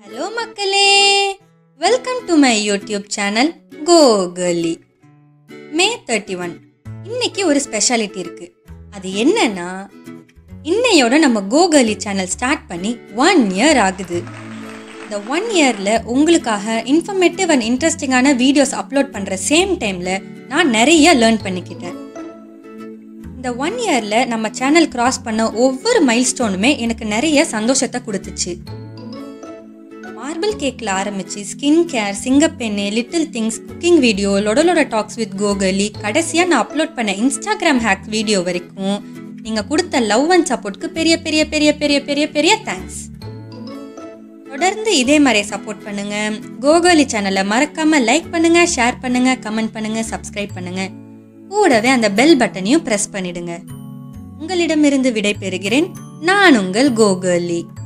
hello மக்களே welcome to my YouTube channel Kokali May thirty one இன்னைக்கு ஒரு ஸ்பெஷாலிட்டி இருக்கு அது என்னன்னா இன்னையோட நம்ம கோகலி சேனல் ஸ்டார்ட் பண்ணி ஒன் இயர் ஆகுது இந்த ஒன் இயரில் உங்களுக்காக இன்ஃபர்மேட்டிவ் அண்ட் இன்ட்ரெஸ்டிங்கான வீடியோஸ் அப்லோட் பண்ணுற சேம் டைமில் நான் நிறைய லேர்ன் பண்ணிக்கிட்டேன் இந்த ஒன் இயரில் நம்ம சேனல் கிராஸ் பண்ண ஒவ்வொரு மைல்ஸ்டோனுமே எனக்கு நிறைய சந்தோஷத்தை கொடுத்துச்சு மார்பிள் கேக்கில் ஆரம்பிச்சு ஸ்கின் கேர் சிங்கப்பெண்ணு லிட்டில் திங்ஸ் குக்கிங் வீடியோ லொடலோட டாக்ஸ் வித் கோகலி கடைசியாக நான் அப்லோட் பண்ண இன்ஸ்டாகிராம் ஹேக் வீடியோ வரைக்கும் நீங்கள் கொடுத்த லவ் அண்ட் சப்போர்ட்க்கு பெரிய பெரிய பெரிய பெரிய பெரிய பெரிய தேங்க்ஸ் தொடர்ந்து இதே மாதிரியே சப்போர்ட் பண்ணுங்க கோகோலி சேனலை மறக்காம லைக் பண்ணுங்க ஷேர் பண்ணுங்க கமெண்ட் பண்ணுங்க சப்ஸ்கிரைப் பண்ணுங்க கூடவே அந்த பெல் பட்டனையும் பிரஸ் பண்ணிடுங்க உங்களிடமிருந்து விடை பெறுகிறேன் நான் உங்கள் கோகோலி